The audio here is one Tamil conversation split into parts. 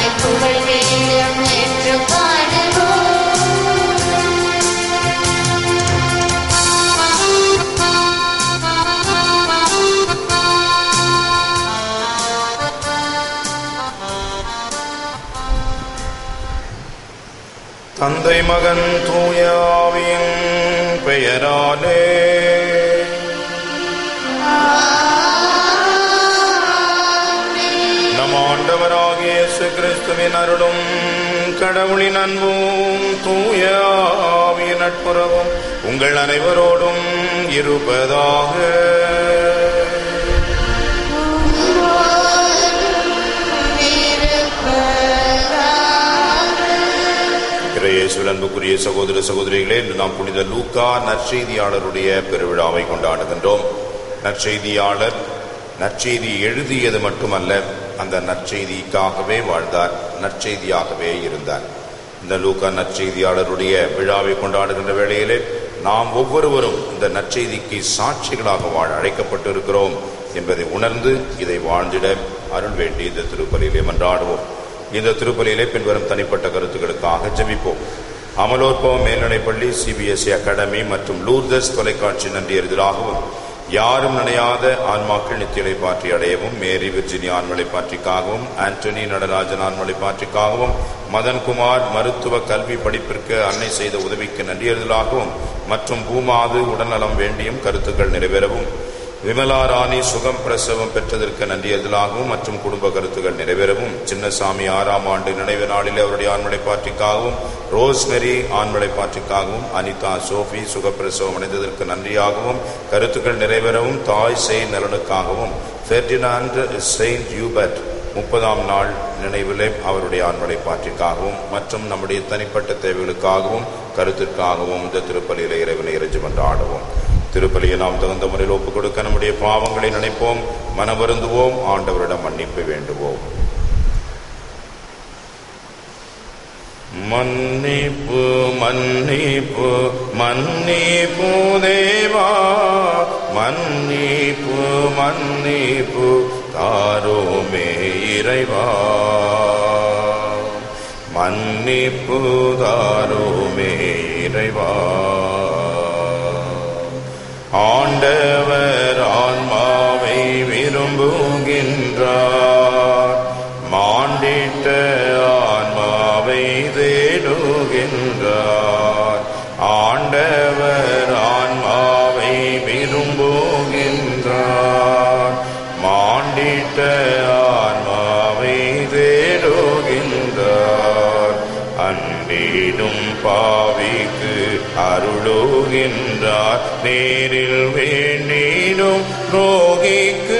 புகழ் வேண்டும் என்று பாடுவோம் தந்தை மகன் தூயாவின் பெயராலே நம் ஆண்டவராகிய இயேசு கிறிஸ்துவின் அருளும் கடவுளின் அன்பும் தூயாவின் நட்புறவும் உங்கள் அனைவரோடும் இருப்பதாக இறையேசுவில் அன்புக்குரிய சகோதர சகோதரிகளே இன்று நாம் புனித லூக்கா நற்செய்தியாளருடைய பெருவிழாவை கொண்டாடுகின்றோம் நற்செய்தியாளர் நற்செய்தி எழுதியது மட்டுமல்ல அந்த நற்செய்திக்காகவே வாழ்ந்தார் நற்செய்தியாகவே இருந்தார் இந்த லூக்கா நற்செய்தியாளருடைய விழாவை கொண்டாடுகின்ற வேளையிலே நாம் ஒவ்வொருவரும் இந்த நற்செய்திக்கு சாட்சிகளாக வாழ அழைக்கப்பட்டிருக்கிறோம் என்பதை உணர்ந்து இதை வாழ்ந்திட அருள் வேண்டி இந்த திருப்பலியிலே மன்றாடுவோம் இந்த திருப்பலியிலே பின்வரும் தனிப்பட்ட கருத்துக்களுக்காக ஜெபிப்போம் அமலோற்பவம் மேல்நிலைப்பள்ளி சிபிஎஸ்இ அகாடமி மற்றும் லூர்தஸ் தொலைக்காட்சி நன்றி எதிராகவும் யாரும் நினையாத ஆன்மாக்கள் நித்தியலை பாற்றி அடையவும் மேரி விர்ஜினி ஆண்மலை பாற்றிக்காகவும் ஆண்டனி நடராஜன் ஆண்மலை பாற்றிக்காகவும் மதன்குமார் மருத்துவ கல்வி படிப்பிற்கு அன்னை செய்த உதவிக்கு நன்றியறிதலாகவும் மற்றும் பூமாது உடல்நலம் வேண்டியும் கருத்துக்கள் நிறைவேறவும் விமலா ராணி சுகம் பிரசவம் பெற்றதற்கு நன்றியதலாகவும் மற்றும் குடும்ப கருத்துக்கள் நிறைவேறவும் சின்னசாமி ஆறாம் ஆண்டு நினைவு நாளில் அவருடைய ஆண்மலை பாட்டிக்காகவும் ரோஸ்மெரி ஆண்மலை பாட்டிக்காகவும் அனிதா சோஃபி சுகப்பிரசவம் அடைந்ததற்கு நன்றியாகவும் கருத்துக்கள் நிறைவேறவும் தாய் செய் நலனுக்காகவும் ஃபெர்டினாண்ட் செயின்ட் யூபர்ட் முப்பதாம் நாள் நினைவிலே அவருடைய ஆண்மலை பாட்டிற்காகவும் மற்றும் நம்முடைய தனிப்பட்ட தேவைகளுக்காகவும் கருத்திற்காகவும் இந்த திருப்பலியில இறைவனை இறைஞ்சு கொண்டாடுவோம் திருப்பலியை நாம் தகுந்த முறையில் ஒப்புக் கொடுக்க நம்முடைய பாவங்களை நினைப்போம் மனவருந்துவோம் ஆண்டவரிடம் மன்னிப்பு வேண்டுவோம் மன்னிப்பு மன்னிப்பு மன்னிப்பு தேவா மன்னிப்பு மன்னிப்பு தாரோமே இறைவா மன்னிப்பு தாரோமே இறைவா ஆண்டவர் ஆன்மாவை விரும்புகின்றார் மாண்டிட்ட ஆன்மாவை தேடுகின்றார் ஆண்டவர் ஆன்மாவை விரும்புகின்றார் மாண்டிட்ட ஆன்மாவை தேடுகின்றார் அன்றிடும் பாவிக்கு அருளுகின்றார் நேரில் வேண்டிடும் ரோகிக்கு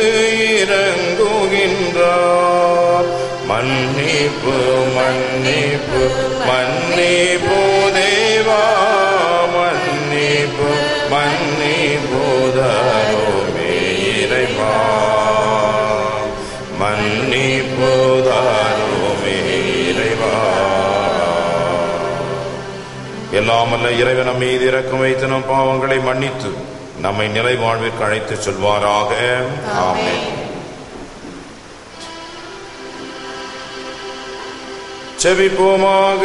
இறங்குகின்றார் மன்னிப்பு மன்னிப்பு மன்னிப்பு தேவா மன்னிப்பு மன்னிப்பு தரோமே இறைவா மன்னிப்பு தாரோமே இறைவா எல்லாமல்ல இறைவன் நம் மீது இறக்கம் வைத்து நம் பாவங்களை மன்னித்து நம்மை நிலை வாழ்விற்கு அழைத்துச் செல்வாராக ஆமென் செபிப்போமாக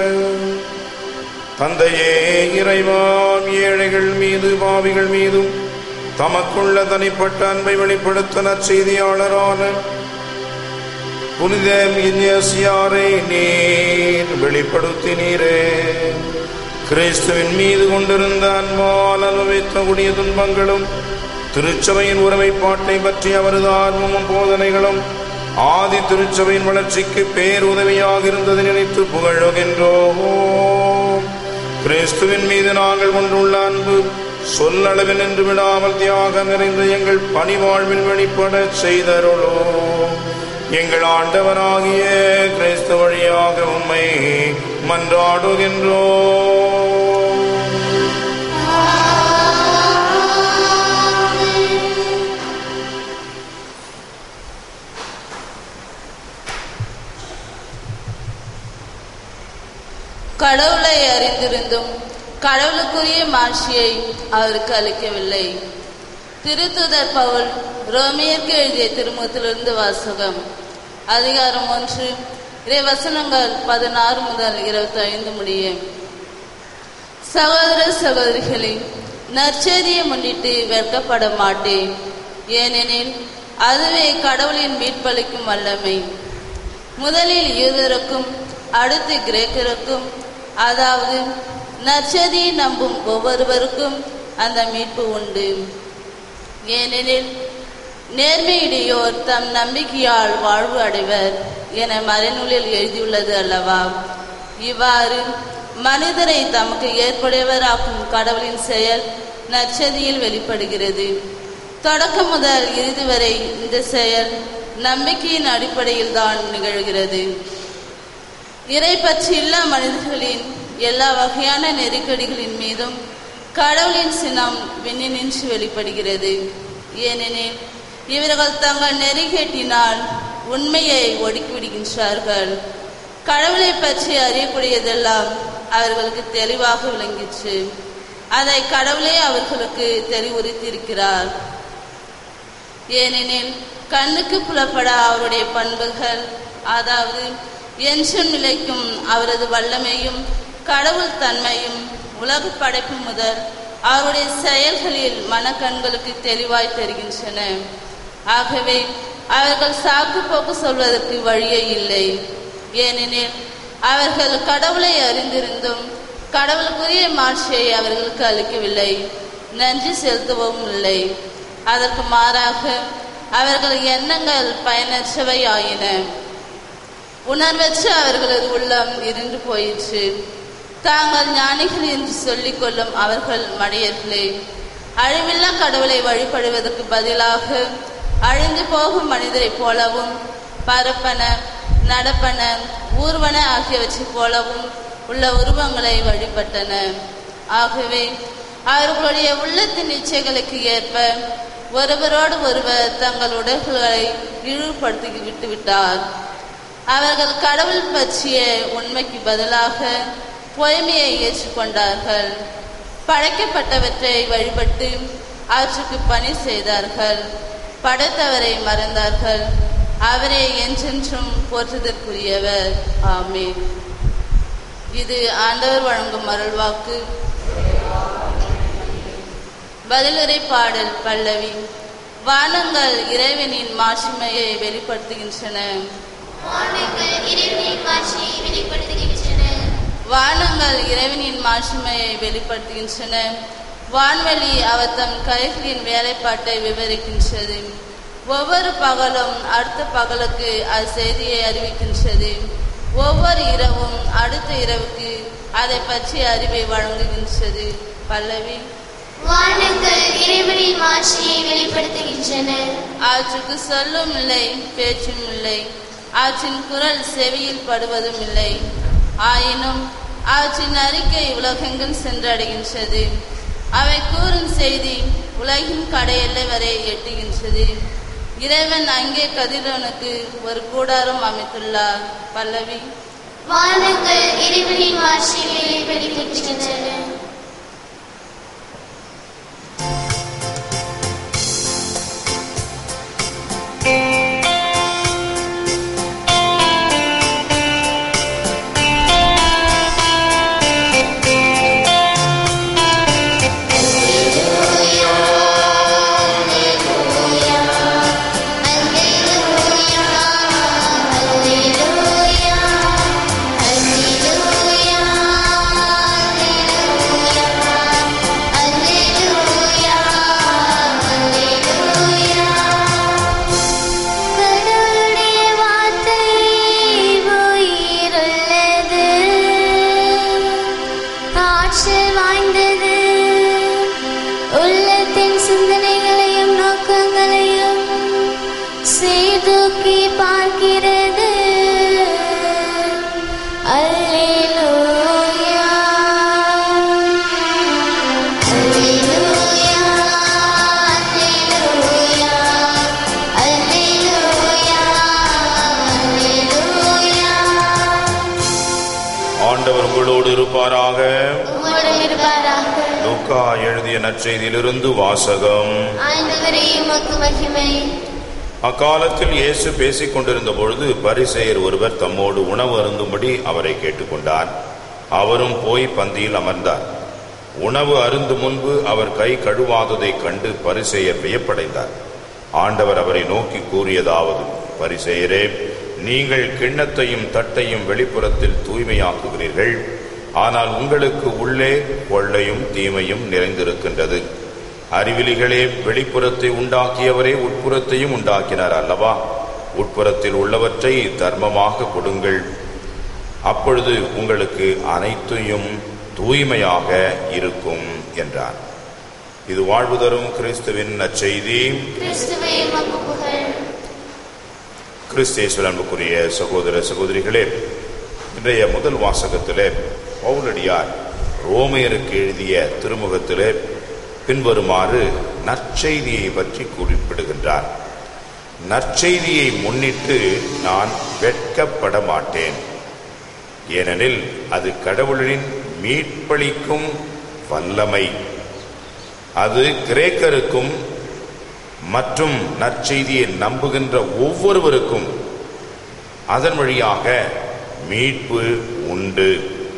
தந்தையே இறைவாம் ஏழைகள் மீது பாவிகள் மீதும் தமக்குள்ள தனிப்பட்ட அன்பை வெளிப்படுத்த நற்செய்தியாளரான புனித இன்யசியாரை நீர் வெளிப்படுத்தினீரே கிறிஸ்துவின் மீது கொண்டிருந்த அன்பால் அனுபவித்த கொடிய துன்பங்களும் திருச்சபையின் ஒருமைப்பாட்டை பற்றி அவரது ஆர்வமும் போதனைகளும் ஆதி திருச்சபையின் வளர்ச்சிக்கு பேருதவியாக இருந்ததை நினைத்து புகழுகின்றோம் கிறிஸ்துவின் மீது நாங்கள் கொண்டுள்ள அன்பு சொல்லளவில் நின்று விடாமல் தியாகம் நிறைந்த எங்கள் பணிவாழ்வில் வெளிப்பட செய்தருளோ எங்கள் ஆண்டவராகிய கிறிஸ்து வழியாக உம்மை மன்றாடுகின்றோம் கடவுளை அறிந்திருந்தும் கடவுளுக்குரிய மாட்சியை அவருக்கு அளிக்கவில்லை திருத்துதர் பவுல் ரோமியருக்கு எழுதிய திருமுகத்திலிருந்து வாசகம் அதிகாரம் ஒன்று இறை வசனங்கள் பதினாறு முதல் இருபத்தி ஐந்து முடிய சகோதர சகோதரிகளே நற்செய்தியை முன்னிட்டு வெட்கப்பட மாட்டேன் ஏனெனில் அதுவே கடவுளின் மீட்பளிக்கும் வல்லமை முதலில் யூதருக்கும் அடுத்து கிரேக்கருக்கும் அதாவது நற்செய்தியை நம்பும் ஒவ்வொருவருக்கும் அந்த மீட்பு உண்டு ஏனெனில் நேர்மையுடையோர் தம் நம்பிக்கையால் வாழ்வு அடைவர் என மறைநூலில் எழுதியுள்ளது அல்லவா இவ்வாறு மனிதரை தமக்கு ஏற்புடையவராக்கும் கடவுளின் செயல் நற்செய்தியில் வெளிப்படுகிறது தொடக்கம் முதல் இறுதி வரை இந்த செயல் நம்பிக்கையின் அடிப்படையில் தான் நிகழ்கிறது இறை பற்றியுள்ள மனிதர்களின் எல்லா வகையான நெருக்கடிகளின் மீதும் கடவுளின் சினம் விண்ணினின்று வெளிப்படுகிறது ஏனெனில் இவர்கள் தங்கள் நெறிகேட்டினால் உண்மையை ஒடுக்கிவிடுகின்றார்கள் கடவுளை பற்றி அறியக்கூடியதெல்லாம் அவர்களுக்கு தெளிவாக விளங்கிற்று அதை கடவுளே அவர்களுக்கு தெளிவுறுத்தியிருக்கிறார் ஏனெனில் கண்ணுக்கு புலப்பட அவருடைய பண்புகள் அதாவது என்றும் நிலைக்கும் அவரது வல்லமையும் கடவுள் தன்மையும் உலக படைப்பு முதல் அவருடைய செயல்களில் மனக்கண்களுக்கு தெளிவாய் தெரிகின்றன ஆகவே அவர்கள் சாக்கு போக்கு சொல்வதற்கு வழியே இல்லை ஏனெனில் அவர்கள் கடவுளை அறிந்திருந்தும் கடவுளுக்குரிய மாட்சியை அவர்களுக்கு அளிக்கவில்லை நன்றி செலுத்தவும் இல்லை அதற்கு மாறாக அவர்கள் எண்ணங்கள் பயனற்றவை ஆயின உணர்வற்ற அவர்களது உள்ளம் இருந்து போயிற்று தாங்கள் ஞானிகள் என்று சொல்லிக் கொள்ளும் அவர்கள் மடையர்களே அழிவில்லா கடவுளை வழிபடுவதற்கு பதிலாக அழிந்து போகும் மனிதரைப் போலவும் பரப்பன நடப்பன ஊர்வன ஆகியவற்றைப் போலவும் உள்ள உருவங்களை வழிபட்டன ஆகவே அவர்களுடைய உள்ளத்தின் இச்சைகளுக்கு ஏற்ப ஒருவரோடு ஒருவர் தங்கள் உடல்களை இழிவுபடுத்தி விட்டுவிட்டார் அவர்கள் கடவுள் பற்றிய உண்மைக்கு பதிலாக பொய்மையை ஏற்றுக்கொண்டார்கள் படைக்கப்பட்டவற்றை வழிபட்டு அவற்றுக்கு பணி செய்தார்கள் படைத்தவரை மறந்தார்கள் அவரே என்றென்றும் போற்றுதற்குரியவர் ஆமென் இது ஆண்டவர் வழங்கும் அருள்வாக்கு பதிலுரை பாடல் பல்லவி வானங்கள் இறைவனின் மாட்சிமையை வெளிப்படுத்துகின்றன வானங்கள் இறைவனின் மாட்சியை வெளிப்படுத்துகின்றன வானங்கள் இறைவனின் மாட்சிமையை வெளிப்படுத்துகின்றன வான்வெளி அவர் தம் கைகளின் வேலைப்பாட்டை விவரிக்கின்றது ஒவ்வொரு பகலும் அடுத்த பகலுக்கு அது செய்தியை அறிவிக்கின்றது ஒவ்வொரு இரவும் அடுத்த இரவுக்கு அதை பற்றிய அறிவை வழங்குகின்றது பல்லவி வானங்கள் இறைவனின் மாட்சியை வெளிப்படுத்துகின்றன ஆற்றுக்கு சொல்லும் இல்லை பேச்சும் இல்லை ஆற்றின் குரல் செவியில் படுவதும் இல்லை ஆயினும் அவற்றின் அறிக்கை உலகெங்கும் சென்றடைகின்றது அவை கூறும் செய்தி உலகின் கடையெல்லை வரை எட்டுகின்றது இறைவன் அங்கே கதிரவனுக்கு ஒரு கூடாரம் அமைத்துள்ளார் பல்லவி வானங்கள் இறைவனின் மாட்சியை வெளிப்படுத்துகின்றன கடவுளுடைய வார்த்தை உயிருள்ளது ஆற்றல் வாய்ந்தது உள்ளத்தின் சிந்தனைகளையும் நோக்கங்களையும் சீர்தூக்கி பார்க்கிறது அல்லேலூயா அல்லேலூயா அல்லேலூயா அல்லேலூயா அல்லேலூயா ஆண்டவர் உங்களோடு இருப்பாராக உம்முடன் இருப்பாராக லூக்கா எழுதிய நற்செய்தியிலிருந்து வாசகம் ஆண்டவரே உமக்கு மகிமை அக்காலத்தில் இயேசு பேசிக் கொண்டிருந்த பொழுது பரிசேயர் ஒருவர் தம்மோடு உணவு அருந்தும்படி அவரை கேட்டுக்கொண்டார் அவரும் போய் பந்தியில் அமர்ந்தார் உணவு அருந்து முன்பு அவர் கை கழுவாததைக் கண்டு பரிசேயர் வியப்படைந்தார் ஆண்டவர் அவரை நோக்கி கூறியதாவது பரிசேயரே நீங்கள் கிண்ணத்தையும் தட்டையும் வெளிப்புறத்தில் தூய்மையாக்குகிறீர்கள் ஆனால் உங்களுக்கு உள்ளே கொள்ளையும் தீமையும் நிறைந்திருக்கின்றது அறிவிலிகளே வெளிப்புறத்தை உண்டாக்கியவரே உட்புறத்தையும் உண்டாக்கினார் அல்லவா உட்புறத்தில் உள்ளவற்றை தர்மமாக கொடுங்கள் அப்பொழுது உங்களுக்கு அனைத்தையும் தூய்மையாக இருக்கும் என்றார் இது வாழ்வு தரும் கிறிஸ்துவின் நற்செய்தி கிறிஸ்துவே உமக்கு புகழ் கிறிஸ்தேஸ்வர அன்புக்குரிய சகோதர சகோதரிகளே இன்றைய முதல் வாசகத்திலே பவுலடியார் ரோமையருக்கு எழுதிய திருமுகத்திலே பின்வருமாறு நற்செய்தியை பற்றி குறிப்பிடுகின்றார் நற்செய்தியை முன்னிட்டு நான் வெட்கப்பட மாட்டேன் ஏனெனில் அது கடவுளின் மீட்பளிக்கும் வல்லமை அது கிரேக்கருக்கும் மற்றும் நற்செய்தியை நம்புகின்ற ஒவ்வொருவருக்கும் அதன் வழியாக மீட்பு உண்டு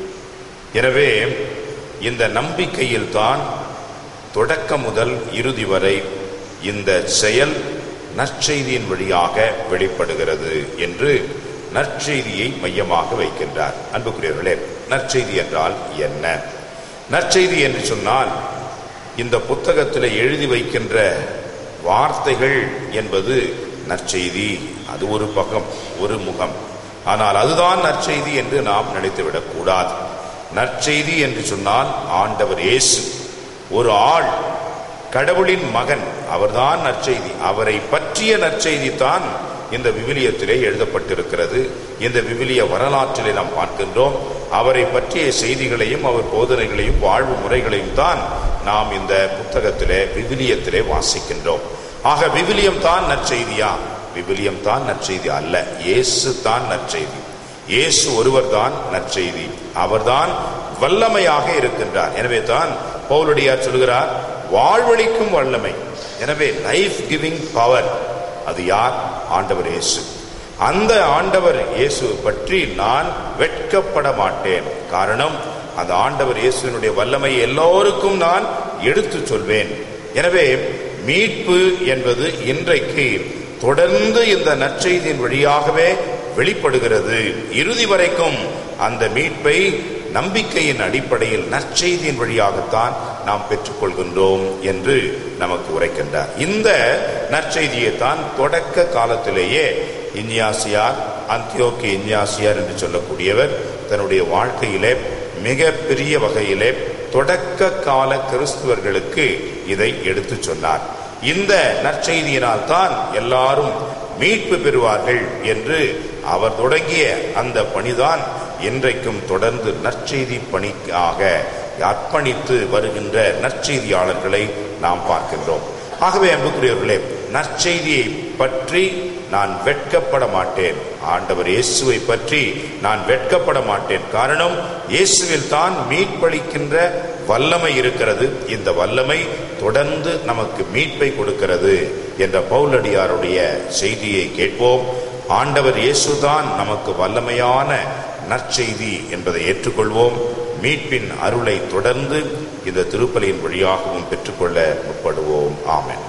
எனவே இந்த நம்பிக்கையில்தான் தொடக்கம் முதல் இறுதி வரை இந்த செயல் நற்செய்தியின் வழியாக வெளிப்படுகிறது என்று நற்செய்தியை மையமாக வைக்கின்றார் அன்புக்குரியவர்களே நற்செய்தி என்றால் என்ன நற்செய்தி என்று சொன்னால் இந்த புத்தகத்தில் எழுதி வைக்கின்ற வார்த்தைகள் என்பது நற்செய்தி அது ஒரு பக்கம் ஒரு முகம் ஆனால் அதுதான் நற்செய்தி என்று நாம் நினைத்துவிடக் கூடாது நற்செய்தி என்று சொன்னால் ஆண்டவர் இயேசு ஒரு ஆள் கடவுளின் மகன் அவர்தான் நற்செய்தி அவரை பற்றிய நற்செய்தி தான் இந்த விவிலியத்திலே எழுதப்பட்டிருக்கிறது இந்த விவிலிய வரலாற்றிலே நாம் பார்க்கின்றோம் அவரை பற்றிய செய்திகளையும் அவர் போதனைகளையும் வாழ்வு முறைகளையும் தான் நாம் இந்த புத்தகத்திலே விவிலியத்திலே வாசிக்கின்றோம் ஆக விவிலியம் தான் நற்செய்தியா விவிலியம் தான் நற்செய்தி அல்ல இயேசு தான் நற்செய்தி இயேசு ஒருவர் தான் நற்செய்தி அவர்தான் வல்லமையாக இருக்கின்றார் எனவே தான் பவுலடியார் சொல்கிறார் வாழ்வழிக்கும் வல்லமை எனவே லைஃப் கிவிங் பவர் அது யார் ஆண்டவர் இயேசு அந்த ஆண்டவர் இயேசு பற்றி நான் வெட்கப்பட மாட்டேன் காரணம் அந்த ஆண்டவர் இயேசுவினுடைய வல்லமை எல்லோருக்கும் நான் எடுத்து சொல்வேன் எனவே மீட்பு என்பது இன்றைக்கு தொடர்ந்து இந்த நற்செய்தியின் வழியாகவே வெளிப்படுகிறது இறுதி வரைக்கும் அந்த மீட்பை நம்பிக்கையின் அடிப்படையில் நற்செய்தியின் வழியாகத்தான் நாம் பெற்றுக்கொள்கின்றோம் என்று நமக்கு உரைக்கின்றார் இந்த நற்செய்தியை தான் தொடக்க காலத்திலேயே இன்யாசியார் அந்தியோக்கி இன்யாசியார் என்று சொல்லக்கூடியவர் தன்னுடைய வாழ்க்கையிலே மிக பெரிய வகையிலே தொடக்க கால கிறிஸ்துவர்களுக்கு இதை எடுத்து சொன்னார் இந்த நற்செய்தியினால் தான் எல்லாரும் மீட்பு பெறுவார்கள் என்று அவர் தொடங்கிய அந்த பணிதான் இன்றைக்கும் தொடர்ந்து நற்செய்தி பணிக்காக அர்ப்பணித்து வருகின்ற நற்செய்தியாளர்களை நாம் பார்க்கின்றோம் ஆகவே அன்புக்குரியவர்களே நற்செய்தியை பற்றி நான் வெட்கப்பட மாட்டேன் ஆண்டவர் இயேசுவை பற்றி நான் வெட்கப்பட மாட்டேன் காரணம் இயேசுவில் தான் மீட்பளிக்கின்ற வல்லமை இருக்கிறது இந்த வல்லமை தொடர்ந்து நமக்கு மீட்பை கொடுக்கிறது என்ற பவுலடியாருடைய செய்தியை கேட்போம் ஆண்டவர் இயேசுதான் நமக்கு வல்லமையான நற்செய்தி என்பதை ஏற்றுக்கொள்வோம் மீட்பின் அருளை தொடர்ந்து இந்த திருப்பலியின் வழியாகவும் பெற்றுக்கொள்ள முற்படுவோம் ஆமென்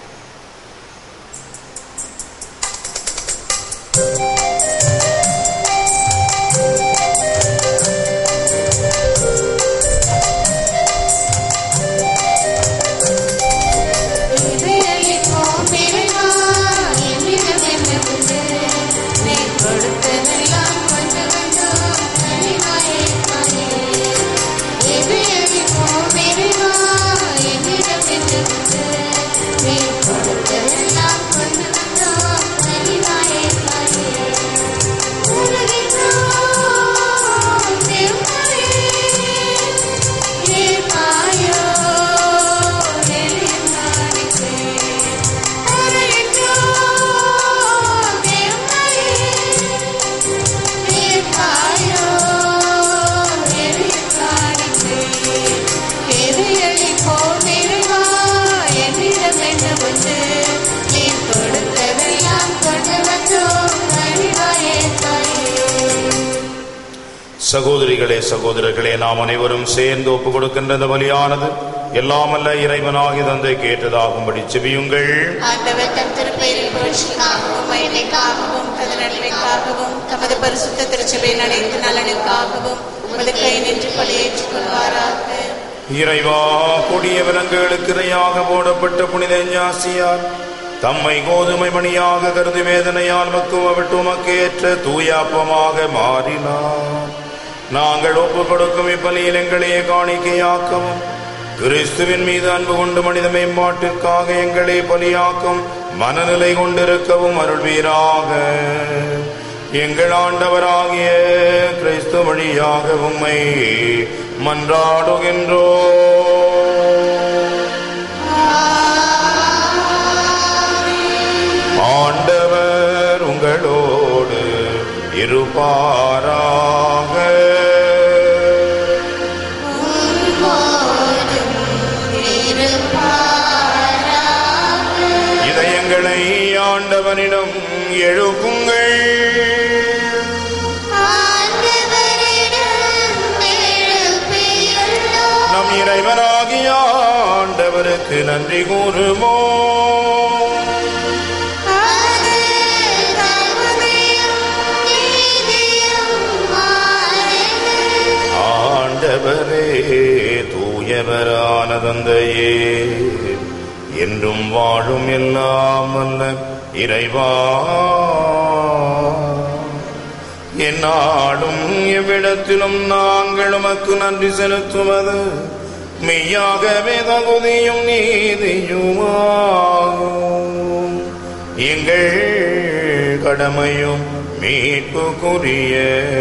எதிரளிப்போம் இறைவா, என்னிடம் என்ன உண்டு? நீ கொடுத்ததெல்லாம் கொண்டு வந்தோம், கனிவாயே தாயே. எதிரளிப்போம் இறைவா, என்னிடம் என்ன உண்டு? சகோதரிகளே சகோதரர்களே நாம் அனைவரும் சேர்ந்து ஒப்பு கொடுக்கின்ற இந்த பலியானது எல்லாமல்ல இறைவனாகி தந்தை கேட்டதாகும்படி செபியுங்கள் ஆண்டவர் தம் திருப்பெயரில் புகழ்ச்சிக்காகவும் மகிமைக்காகவும் தது நன்மைக்காகவும் தமது பரிசுத்த திருச்சபையின் அனைத்து நலனுக்காகவும் உமது கை நின்று பலியேற்றுக் கொள்வாராக இறைவா கொடிய விலங்குகளுக்கு இரையாக போடப்பட்ட புனித ஞாசியார் தம்மை கோதுமை மணியாக கருதி வேதனையால் மக்குவ விட்டு உமக்கு ஏற்ற தூயாப்பமாக மாறினார் நாங்கள் ஒப்பு கொடுக்கும் இப்பலியில் எங்களையே காணிக்கையாக்கவும் கிறிஸ்துவின் மீது அன்பு கொண்டு மனித மேம்பாட்டிற்காக எங்களை பலியாக்கும் மனநிலை கொண்டிருக்கவும் அருள்வீராக எங்கள் ஆண்டவராகிய கிறிஸ்து வழியாக உம்மை மன்றாடுகின்றோ ஆண்டவர் உங்களோடு இருப்பாராக இதயங்களை ஆண்டவனிடம் எழுப்புங்கள் நம் இறைவனாகிய ஆண்டவருக்கு நன்றி கூறுமோ ஆண்டவரே தூயவரான தந்தையே என்றும் வாழும் எல்லாம் அல்ல இறைவா என்னாடும் எவ்விடத்திலும் நாங்கள் உமக்கு நன்றி செலுத்துவது மெய்யாகவே தகுதியும் நீதியுமாகும் எங்கள் கடமையும் மீட்புக்குரிய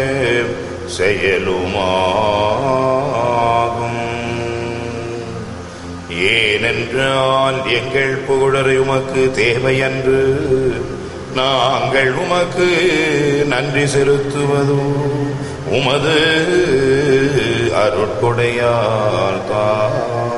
செயலுமாகும் ஏனென்றால் எங்கள் புகழரை உமக்கு தேவையன்று நாங்கள் உமக்கு நன்றி செலுத்துவதோ உமது அருட்கொடையால் தான்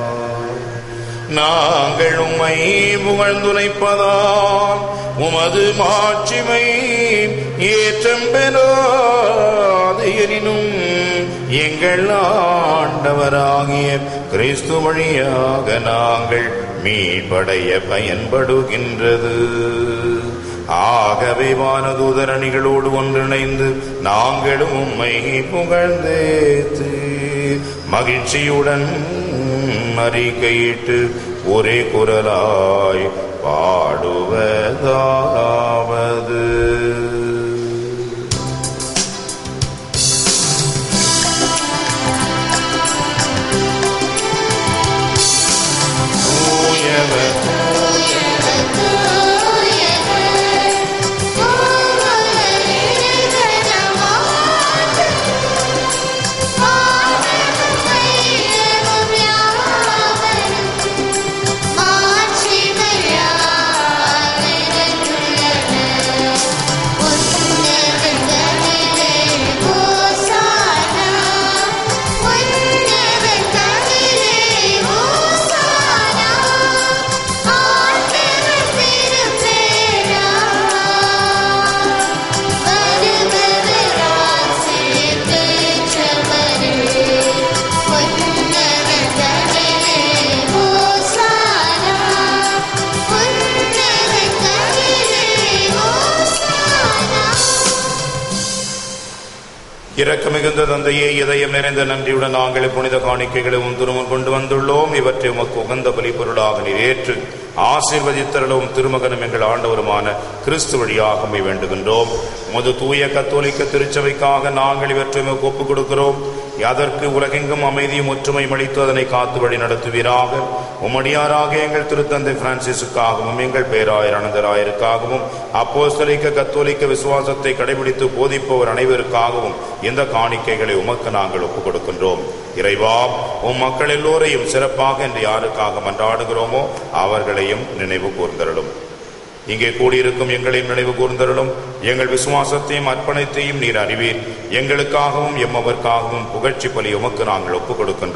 நாங்கள் உம்மை புகழ்ந்துரைப்பதால் உமது மாட்சிமை ஏற்றம் பெறாது எனினும் எங்கள் ஆண்டவராகிய கிறிஸ்து வழியாக நாங்கள் மீட்படைய பயன்படுகின்றது ஆகவே வானதூதரணிகளோடு ஒன்றிணைந்து நாங்களும் உம்மை புகழ்ந்தேத்து மகிழ்ச்சியுடன் அறிக்கையிட்டு ஒரே குரலாய் பாடுவதாவது தூயவர் இரக்க மிகுந்த தந்தையே இதயம் நிறைந்த நன்றியுடன் நாங்கள் புனித காணிக்கைகளை உன் திருமுன் கொண்டு வந்துள்ளோம் இவற்றை உமக்கு உகந்த பலி பொருளாக நீர் ஏற்று ஆசீர்வதித்தரலும் திருமகனும் எங்கள் ஆண்டவருமான கிறிஸ்து வழியாக உம்மை வேண்டுகின்றோம் உமது தூய கத்தோலிக்க திருச்சபைக்காக நாங்கள் இவற்றை உமக்கு ஒப்புக் கொடுக்கிறோம் அதற்கு உலகெங்கும் அமைதியும் ஒற்றுமை அளித்து அதனை காத்து வழி நடத்துவீராக உமடியாராக எங்கள் திருத்தந்தை பிரான்சிஸுக்காகவும் எங்கள் பேராயர் அனந்தராயருக்காகவும் அப்போஸ்தலிக்க கத்தோலிக்க விசுவாசத்தை கடைபிடித்து போதிப்பவர் அனைவருக்காகவும் இந்த காணிக்கைகளை உமக்கு நாங்கள் ஒப்புக் கொடுக்கின்றோம் இறைவா உம் மக்கள் எல்லோரையும் சிறப்பாக என்று யாருக்காக மன்றாடுகிறோமோ அவர்களையும் நினைவு கூர்ந்தருளும் இங்கே கூடியிருக்கும் எங்களையும் நினைவு கூர்ந்தருளும் எங்கள் விசுவாசத்தையும் அர்ப்பணத்தையும் நீர் அறிவீர் எங்களுக்காகவும் எம்மவர்க்காகவும் புகழ்ச்சி பலி உமக்கு நாங்கள் ஒப்புக் கொடுக்கின்றோம்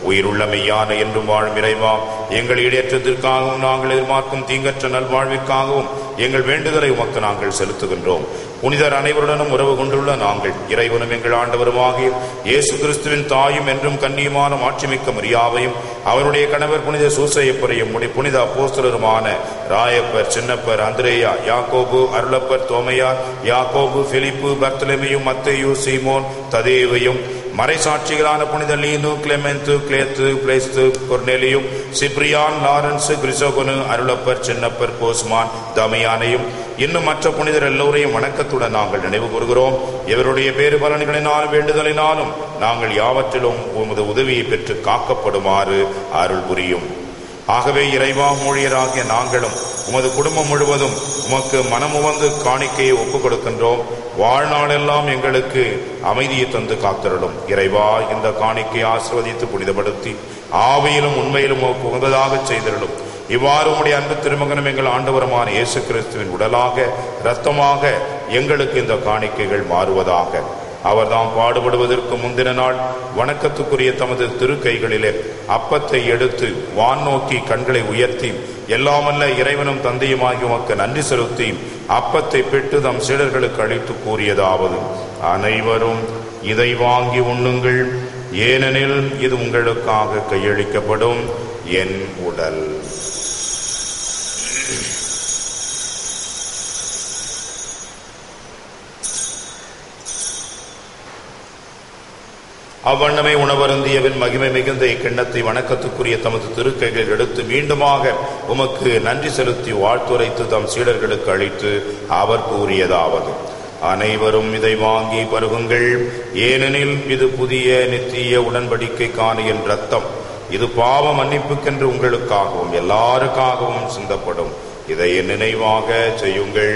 உயிருள்ள மெய்யான என்றும் வாழும் இறைவா எங்கள் ஈடேற்றத்திற்காகவும் நாங்கள் எதிர்பார்க்கும் தீங்கற்ற நல்வாழ்விற்காகவும் எங்கள் வேண்டுதலை உமக்கு நாங்கள் செலுத்துகின்றோம் புனிதர் அனைவருடனும் உறவு கொண்டுள்ள நாங்கள் இறைவனும் எங்கள் ஆண்டவருமாகிய இயேசு கிறிஸ்துவின் தாயும் என்றும் கண்ணியமான மாட்சிமிக்க மரியாவையும் அவருடைய கணவர் புனித சூசையப்பரையும் முடி புனித அப்போஸ்தலருமான ராயப்பர் சின்னப்பர் அந்திரேயா யாக்கோபு அருளப்பர் தோமையார் யாக்கோபு பிலிப்பு பர்த்தலமையும் மத்தேயு சீமோன் ததேவையும் மறைசாட்சிகளான புனித லீனு கிளெமெந்து கிளேத்து பிளேஸ்து கொர்னேலியும் சிப்ரியான் லாரன்ஸ் கிரிசோகனு அருளப்பர் சின்னப்பர் கோஸ்மான் தமையானையும் இன்னும் மற்ற புனிதர் எல்லோரையும் வணக்கத்துடன் நாங்கள் நினைவு கூறுகிறோம் இவருடைய பேறு பலன்களினாலும் வேண்டுதலினாலும் நாங்கள் யாவற்றிலும் உமது உதவியை பெற்று காக்கப்படுமாறு அருள் புரியும் ஆகவே இறைவா ஊழியராகிய நாங்களும் உமது குடும்பம் முழுவதும் உமக்கு மனமுவந்து காணிக்கையை ஒப்புக் கொடுக்கின்றோம் வாழ்நாளெல்லாம் எங்களுக்கு அமைதியை தந்து காத்திரலும் இறைவா இந்த காணிக்கையை ஆசிர்வதித்து புனிதப்படுத்தி ஆவியிலும் உண்மையிலும் உமக்கு உகந்ததாக செய்திருளும் இவ்வாறு உம்முடைய அன்பு திருமகனும் எங்கள் ஆண்டவருமான இயேசு கிறிஸ்துவின் உடலாக இரத்தமாக எங்களுக்கு இந்த காணிக்கைகள் மாறுவதாக அவர்தாம் பாடுபடுவதற்கு முந்தின நாள் வணக்கத்துக்குரிய தமது திருக்கைகளிலே அப்பத்தை எடுத்து வான் நோக்கி கண்களை உயர்த்தி எல்லாமல்ல இறைவனும் தந்தையுமாகி உமக்கு நன்றி செலுத்தி அப்பத்தை பெற்று தம் சீடர்களுக்கு அளித்து கூறியதாவது அனைவரும் இதை வாங்கி உண்ணுங்கள் ஏனெனில் இது உங்களுக்காக கையளிக்கப்படும் என் உடல் அவ்வண்ணமே உணவருந்தியவின் மகிமை மிகுந்த இக்கிண்ணத்தை வணக்கத்துக்குரிய தமது திருக்கைகள் எடுத்து மீண்டுமாக உமக்கு நன்றி செலுத்தி வாழ்த்துரைத்து தம் சீடர்களுக்கு அளித்து அவர் கூறியதாவது அனைவரும் இதை வாங்கி பருகுங்கள் ஏனெனில் இது புதிய நித்திய உடன்படிக்கைக்கான என் ரத்தம் இது பாவ மன்னிப்புக்கென்று உங்களுக்காகவும் எல்லாருக்காகவும் சிந்தப்படும் இதை என் நினைவாக செய்யுங்கள்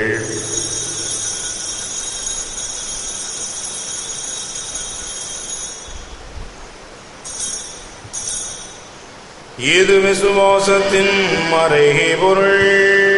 இது விசுவாசத்தின் மறைகை பொருள்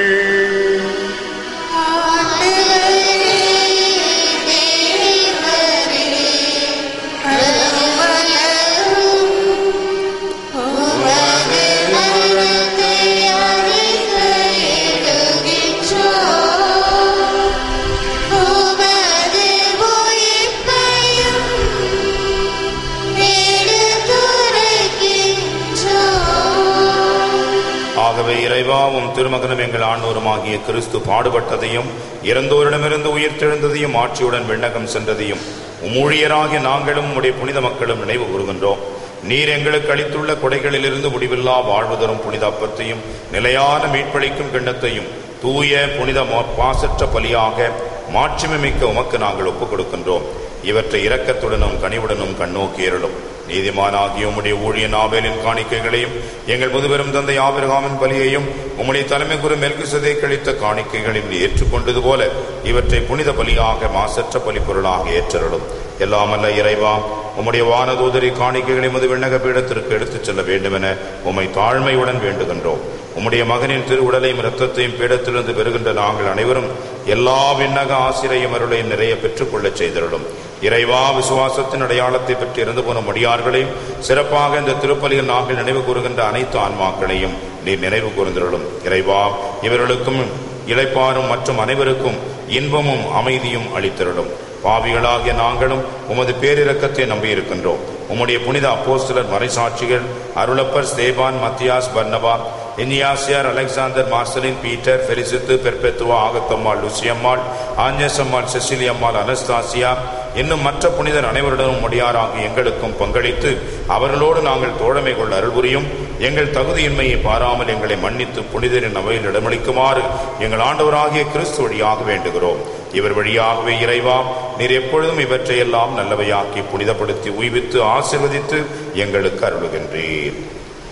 ஆகவே இறைவாவும் திருமகனும் எங்கள் ஆண்டோருமாகிய கிறிஸ்து பாடுபட்டதையும் இறந்தோரிடமிருந்து உயிர்த்தெழுந்ததையும் ஆட்சியுடன் விண்ணகம் சென்றதையும் உமூழியராகிய நாங்களும் உடைய புனித மக்களும் நினைவு கூறுகின்றோம் நீர் எங்களுக்கு அளித்துள்ள கொடைகளிலிருந்து முடிவில்லா வாழ்வு தரும் புனித அப்பத்தையும் நிலையான மீட்பளிக்கும் கிண்ணத்தையும் தூய புனித மோ- பாசற்ற பலியாக மாட்சிமை உமக்கு நாங்கள் ஒப்புக் கொடுக்கின்றோம் இவற்றை இரக்கத்துடனும் கனிவுடனும் கண்ணோக்கி அருளும் நீதிமானாகிய உம்முடைய ஊழிய நாவேலின் காணிக்கைகளையும் எங்கள் முதுபெரும் தந்தை ஆபிரகாமின் பலியையும் உம்முடைய தலைமை குரு மெல்கிசதை கழித்த காணிக்கைகளையும் நீர் ஏற்றுக்கொண்டது போல இவற்றை புனித பலியாக மாசற்ற பலி பொருளாக ஏற்றருளும் எல்லாமல்ல இறைவா உம்முடைய வானதூதரி காணிக்கைகளை மது விண்ணக பீடத்திற்கு எடுத்துச் செல்ல வேண்டுமென உம்மை தாழ்மையுடன் வேண்டுகின்றோம் உம்முடைய மகனின் திரு உடலையும் இரத்தத்தையும் பீடத்திலிருந்து பெறுகின்ற நாங்கள் அனைவரும் எல்லா விண்ணக ஆசிரியம் அருளையும் நிறைய பெற்றுக்கொள்ளச் செய்திருளும் இறைவா விசுவாசத்தின் அடையாளத்தை பெற்று இறந்து போன முடியார்களையும் சிறப்பாக இந்த திருப்பலியில் நாங்கள் நினைவு கூறுகின்ற அனைத்து ஆன்மாக்களையும் நீர் நினைவு கூர்ந்திருளும் இறைவா இவர்களுக்கும் இளைப்பாரும் மற்றும் அனைவருக்கும் இன்பமும் அமைதியும் அளித்திருளும் பாவிகளாகிய நாங்களும் உமது பேரிரக்கத்தை நம்பியிருக்கின்றோம் உம்முடைய புனித அப்போஸ்தலர் மறைசாட்சிகள் அருளப்பர் ஸ்தேபான் மத்தியாஸ் பர்னபா இனியாசியார் அலெக்சாந்தர் மார்சலின் பீட்டர் பெரிசித்து பெர்பெத்துவா ஆகத்தம்மாள் லுசியம்மாள் ஆஞ்சசம்மாள் செசிலியம்மாள் அனஸ்தாசியா இன்னும் மற்ற புனிதர் அனைவருடனும் முடியாராகிய எங்களுக்கும் பங்களித்து அவர்களோடு நாங்கள் தோழமை கொள்ள அருள் புரியும் எங்கள் தகுதியின்மையை பாராமல் எங்களை மன்னித்து புனிதரின் அவையில் இடமளிக்குமாறு எங்கள் ஆண்டவராகிய கிறிஸ்து வழியாக வேண்டுகிறோம் இவர் வழியாகவே இறைவா நீர் எப்பொழுதும் இவற்றையெல்லாம் நல்லவையாக்கி புனிதப்படுத்தி உய்வித்து ஆசிர்வதித்து எங்களுக்கு அருளுகின்றீர்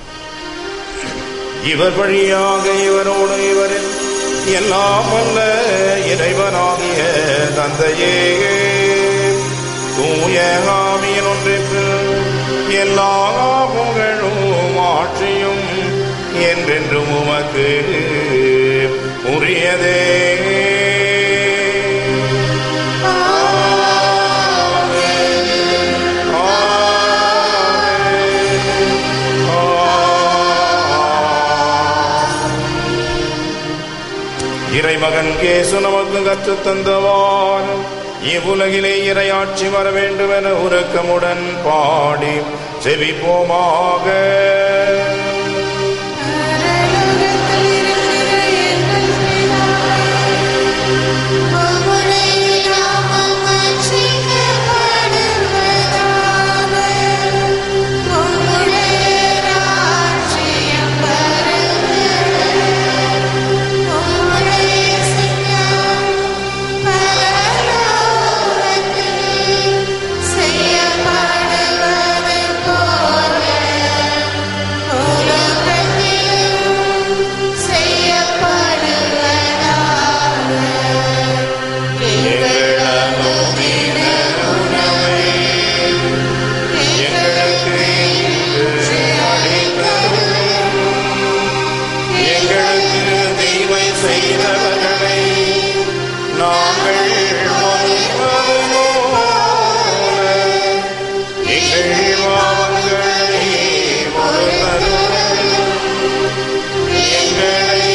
இவர் வழியாக இவரோடு இவரில் எல்லாம் வல்ல இறைவனாகிய தந்தையே தூய ஆவியின் ஒன்றிற்கு எல்லா புகழும் ஆட்சியும் என்றென்றும் உமக்கு உரியதே ஆமென். ஆமென். இறைமகன் கேசு நமக்கு கற்றுத் தந்தவான் இவ்வுலகிலே இறையாட்சி வர வேண்டும் என உருக்கமுடன் பாடி செவிப்போமாக செய்யப்படுவது போல உலகத்திலும் செய்யப்படுவதாக எங்கள் அனுதின உணவை எங்களுக்கு இன்று அளித்தருளும். எங்களுக்கு தீமை செய்தவர்களை நாங்கள் மன்னிப்பது போல எங்கள் பாவங்களை பொறுத்தருளும். எங்களை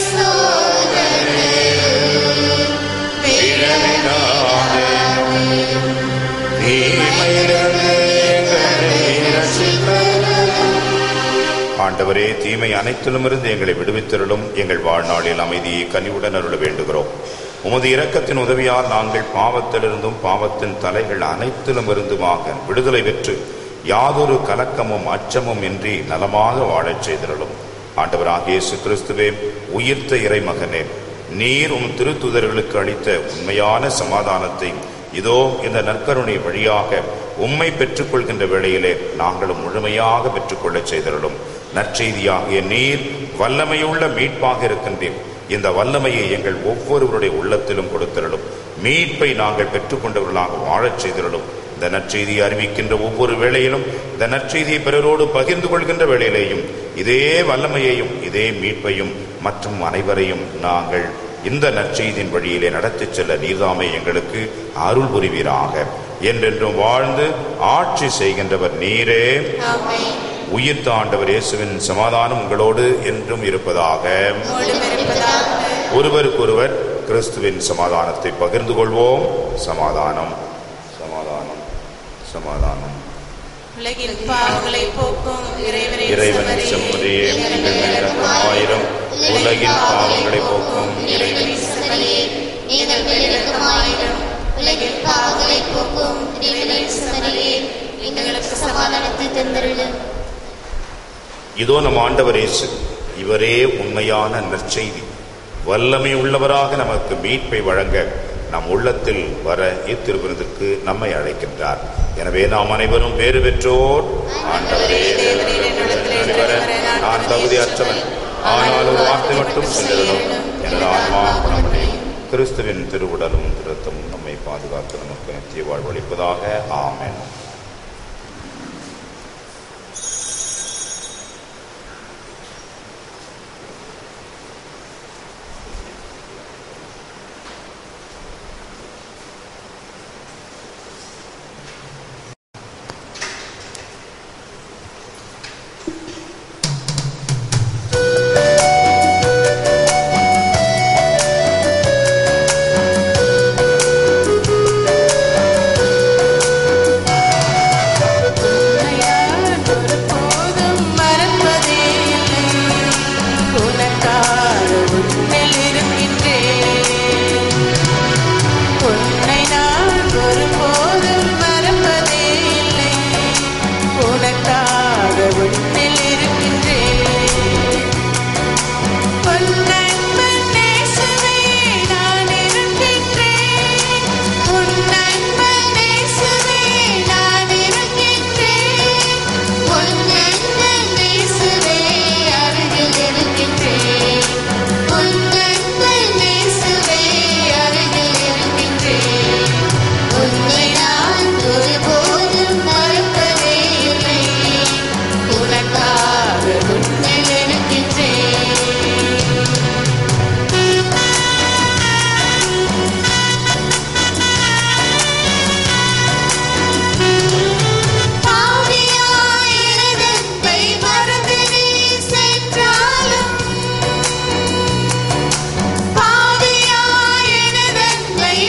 விழவிடாதேயும். தீமையிலிருந்து எங்களை ரட்சித்தருளும். ஆண்டவரே தீமை அனைத்திலும் இருந்து எங்களை விடுவித்தருளும் எங்கள் வாழ்நாளில் அமைதியை கனிவுடன் அருள வேண்டுகிறோம் உமது இரக்கத்தின் உதவியால் நாங்கள் பாவத்திலிருந்தும் பாவத்தின் தலைகள் அனைத்திலும் இருந்துமாக விடுதலை பெற்று யாதொரு கலக்கமும் அச்சமும் இன்றி நலமாக வாழச் செய்திருளும் ஆண்டவராகிய இயேசு கிறிஸ்துவே உயிர்த்த இறைமகனே நீர் உம் திருத்துதர்களுக்கு அளித்த உண்மையான சமாதானத்தை இதோ இந்த நற்கருணை வழியாக உம்மை பெற்றுக்கொள்கின்ற வேளையிலே நாங்களும் முழுமையாக பெற்றுக்கொள்ளச் செய்திருளும் நற்செய்தியாகிய நீர் வல்லமையுள்ள மீட்பாக இருக்கின்றேன் இந்த வல்லமையை எங்கள் ஒவ்வொருவருடைய உள்ளத்திலும் கொடுத்திருளும் மீட்பை நாங்கள் பெற்றுக்கொண்டவர்களாக வாழச் செய்திருளும் இந்த நற்செய்தியை அறிவிக்கின்ற ஒவ்வொரு வேளையிலும் இந்த நற்செய்தியை பிறரோடு பகிர்ந்து கொள்கின்ற வேளையிலேயும் இதே வல்லமையையும் இதே மீட்பையும் மற்றும் அனைவரையும் நாங்கள் இந்த நற்செய்தியின் வழியிலே நடத்திச் செல்ல நீர்தாமே எங்களுக்கு அருள் புரிவீராக என்றென்றும் வாழ்ந்து ஆட்சி செய்கின்றவர் நீரே ஆமென். உயிர்த்த ஆண்டவர் இயேசுவின் சமாதானம் உங்களோடு என்றும் இருப்பதாக உம்மோடும் இருப்பதாக. ஒருவருக்கொருவர் கிறிஸ்துவின் சமாதானத்தை பகிர்ந்து கொள்வோம் சமாதானம் சமாதானம் சமாதானம் உலகின் பாவங்களை போக்கும் இறைவனை இறைவனின் செம்மறியே எங்கள் மேல் இரக்கமாயிரம் உலகின் பாவங்களை போக்கும் இறைவனின் செம்மறியே எங்கள் மேல் இரக்கமாயிரும் உலகின் பாவங்களை போக்கும் இறைவனின் செம்மறியே எங்களுக்கு சமாதானத்தை தந்தருளும் இதோ நம் ஆண்டவர் இயேசு இவரே உண்மையான நற்செய்தி வல்லமை உள்ளவராக நமக்கு மீட்பை வழங்க நம் உள்ளத்தில் வர இத்திருவிருந்திற்கு நம்மை அழைக்கின்றார் எனவே நாம் அனைவரும் பேறு பெற்றோர் ஆண்டவரே தேவரீர் என்னிடத்தில் வர நான் தகுதியற்றவன் ஆனால் ஒரு வார்த்தை மட்டும் சென்றிருந்தோம் எனது ஆன்மா குணமடை கிறிஸ்துவின் திருவுடலும் திருத்தமும் நம்மை பாதுகாத்து நமக்கு நித்திய வாழ்வளிப்பதாக ஆமென் ஆ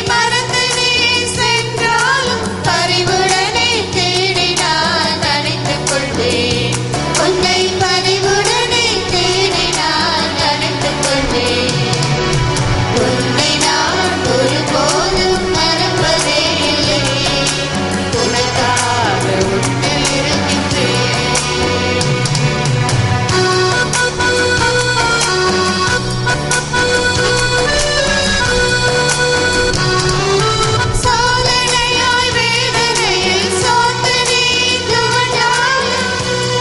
மறந்து நீ சென்றாலும் பரிவுடனே தேடி நான் அணைத்துக் கொள்வேன் உன்னை பரிவுடனே தேடி நான் அணைத்துக் கொள்வேன் உன்னை நான் ஒருபோதும் மறப்பதே இல்லை உனக்காக உன்னில் இருக்கின்றேன் சோதனையாய் வேதனையில் சோர்ந்து நீ துவண்டாலும்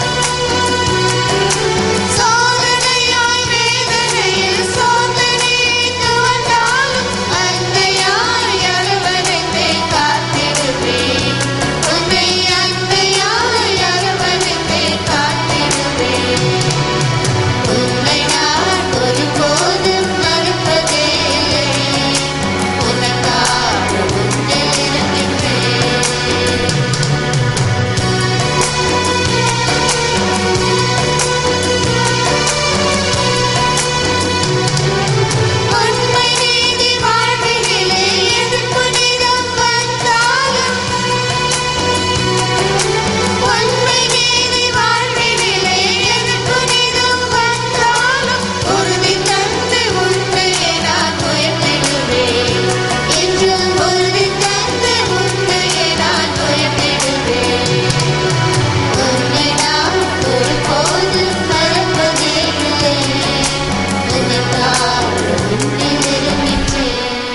சோதனையாய் வேதனையில் சோர்ந்து நீ துவண்டாலும் அன்னையாய் அரவணைத்தே காத்திடுவேன் உன்னை அன்னையாய் அரவணைத்தே காத்திடுவேன் உன்னை நான் ஒருபோதும் மறப்பதே இல்லை உனக்காக உன்னில் இருக்கின்றேன் உண்மை நீதி வாழ்வினிலே எது புனிதம் வந்தாலும் உண்மை நீதி வாழ்வினிலே எது புனிதம் வந்தாலும் உறுதி தந்து உண்மையை நான் உயர்த்திடுவேன் என்றும் உறுதி தந்து உண்மையை நான் உயர்த்திடுவேன் உன்னை நான் ஒருபோதும் மறப்பதே இல்லை உனக்காக உன்னில் இருக்கின்றேன்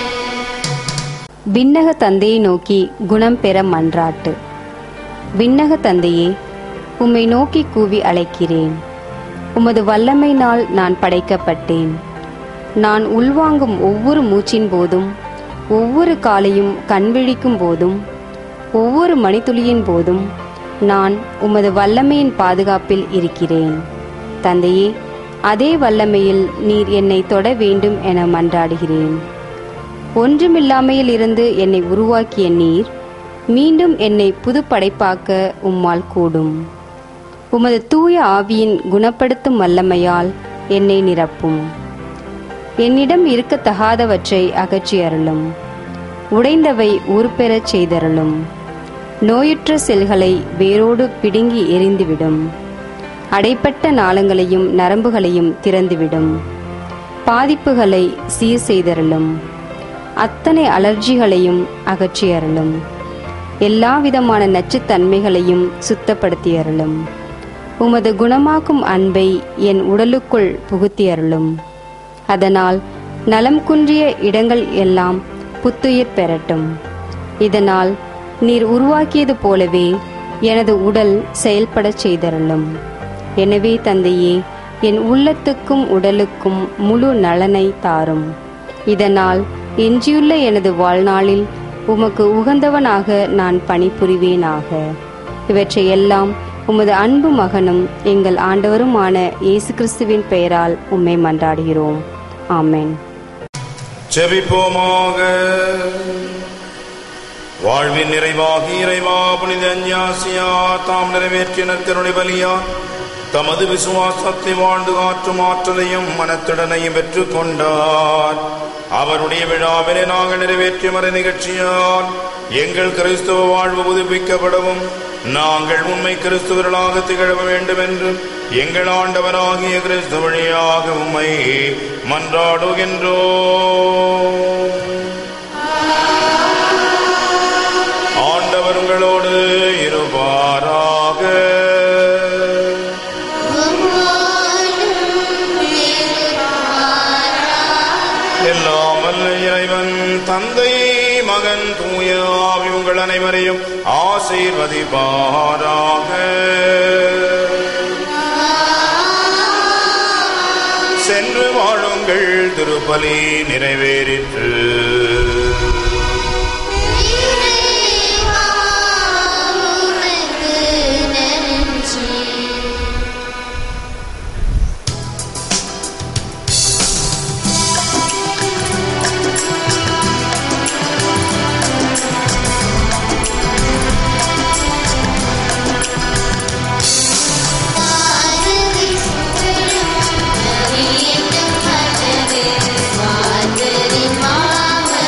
விண்ணக தந்தையை நோக்கி குணம் பெற மன்றாட்டு விண்ணக தந்தையே உம்மை நோக்கி கூவி அழைக்கிறேன் உமது வல்லமையினால் நான் படைக்கப்பட்டேன் நான் உள்வாங்கும் ஒவ்வொரு மூச்சின் போதும் ஒவ்வொரு காலையும் கண்விழிக்கும் போதும் ஒவ்வொரு மணித்துளியின் போதும் நான் உமது வல்லமையின் பாதுகாப்பில் இருக்கிறேன் தந்தையே அதே வல்லமையில் நீர் என்னை தொட வேண்டும் என மன்றாடுகிறேன் ஒன்றுமில்லாமையில் இருந்து என்னை உருவாக்கிய நீர் மீண்டும் என்னை புது படைப்பாக்க உம்மால் கூடும் உமது தூய ஆவியின் குணப்படுத்தும் வல்லமையால் என்னை நிரப்பும் என்னிடம் இருக்கத்தகாதவற்றை அகற்றி அருளும் உடைந்தவை ஊர்பெறச் செய்தருளும் நோயுற்ற செல்களை வேரோடு பிடுங்கி எரிந்துவிடும் அடைப்பட்ட நாளங்களையும் நரம்புகளையும் திறந்துவிடும் பாதிப்புகளை சீர் செய்தருளும் அத்தனை அலர்ஜிகளையும் அகற்றி அருளும் எல்லா விதமான நச்சுத்தன்மைகளையும் சுத்தப்படுத்தி அருளும் உமது குணமாக்கும் அன்பை என் உடலுக்குள் புகுத்தி அருளும் அதனால் நலம் குன்றிய இடங்கள் எல்லாம் புத்துயிர் பெறட்டும் இதனால் நீர் உருவாக்கியது போலவே எனது உடல் செயல்படச் செய்தருளும் எனவே தந்தையே என் உள்ளத்துக்கும் உடலுக்கும் முழு நலனை தாரும் இதனால் எஞ்சியுள்ள எனது வாழ்நாளில் உமக்கு உகந்தவனாக நான் பணிபுரிவேனாக இவற்றை எல்லாம் உமது அன்பு மகனும் எங்கள் ஆண்டவருமான இயேசு கிறிஸ்துவின் பெயரால் உம்மை மன்றாடுகிறோம் ஆமென் ஜெபிப்போமாக வாழ்வின் நிறைவாகி இறைவா புனித ஞாசியா தாம் நிறைவேற்றிய நற்கருணை பலியா தமது விசுவாசத்தை வாழ்ந்து காற்றும் ஆற்றலையும் மனத்திடனையும் பெற்றுக் கொண்டார் அவருடைய விழாவினை நாங்கள் நிறைவேற்றிய மறை நிகழ்ச்சியால் எங்கள் கிறிஸ்துவ வாழ்வு புதுப்பிக்கப்படவும் நாங்கள் உண்மை கிறிஸ்துவர்களாக திகழ வேண்டும் என்று எங்கள் ஆண்டவராகிய கிறிஸ்து வழியாக உம்மை மன்றாடுகின்றோம் ஆண்டவர் உங்களோடு இருப்பாராக எல்லாம் வல்ல இறைவன் தந்தை மகன் தூய ஆவி உங்கள் அனைவரையும் ஆசீர்வதிப்பாராக சென்று வாழுங்கள் திருப்பலி நிறைவேறிற்று இறைவா, உமக்கு நன்றி. மாதவி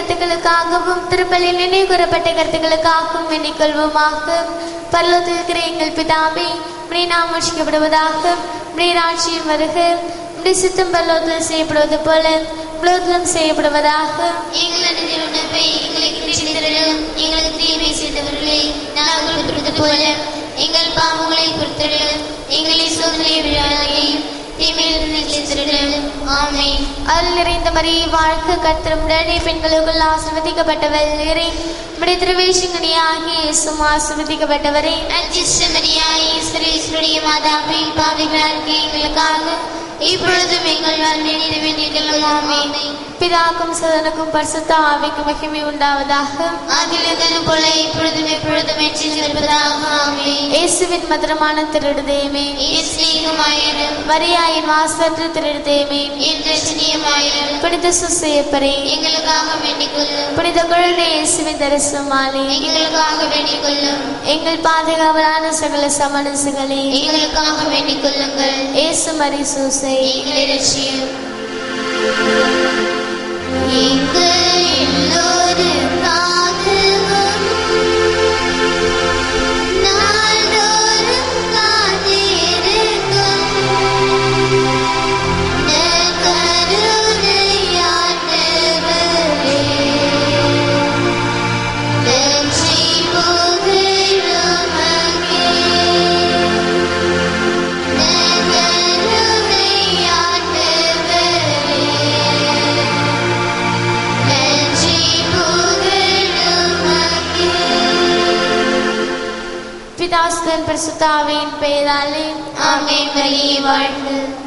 கருத்துக்களுக்காகவும் திருப்பலில் நினைவு கூறப்பட்ட கருத்துக்களுக்காகவும் எண்ணிக்கொள்வோமாக பரலோகத்தில் இருக்கிற எங்கள் பிதாவே உடைய நாம் ரட்சிக்கப்படுவதாக உடைய ராட்சியம் வருக உடைய சித்தம் பரலோகத்தில் செய்யப்படுவது போல உலகத்திலும் செய்யப்படுவதாக எங்களது உணவை எங்களுக்கு கிடைத்தரும் எங்களுக்கு தீமை செய்தவர்களை நாங்கள் பொறுத்தது போல எங்கள் பாவங்களை பொறுத்தரும் எங்களை சோதனை விழாதையும் தீமையிலிருந்து எச்சரித்தரும் ஆமென் அருள் நிறைந்த மரியை வாழ்க்க கத்திரமுடனே பெண்களுக்குள் ஆசிர்வதிக்கப்பட்டவள் நிறைய உடைய திருவேஷங்கனியாகிய இயேசும் ஆசிர்வதிக்கப்பட்டவரே அச்சிஷ்ட மரியாய் ஈஸ்வரேஸ்வரிய மாதாவே பாவிகளாக எங்களுக்காக இப்பொழுதும் எங்கள் வாழ்வில் வேண்டிய ஆமென் பிதாக்கும் சதனுக்கும் பரிசுத்த ஆவிக்கும் மகிமை உண்டாவதாக ஆகிலதனு போல இப்பொழுதும் எப்பொழுதும் எச்சி செல்வதாக ஆமென் இயேசுவின் மதுரமான திருடுதேமே ஸ்நேகமாயிரும் மரியாயின் வாசற்ற திருடுதேமே என்ற சினியமாயிரும் புனித சுசையப்பரே எங்களுக்காக வேண்டிக் கொள்ளும் புனித குழந்தை இயேசுவின் தரிசனமாலே எங்களுக்காக வேண்டிக் கொள்ளும் எங்கள் பாதுகாவலான சகல சமணசுகளே எங்களுக்காக வேண்டிக் கொள்ளுங்கள் இயேசு மரி சூசை எங்களை ரட்சியும் எங்கள் எல்லோருக்காகவும் நாள்தோறும் காத்திருக்கும் நற்கருணையாண்டவரே, நன்றி புகழும் அங்கே. பிதாசுதன் பரிசுத்தாவின் பெயராலே ஆமென் மரியே வாழ்க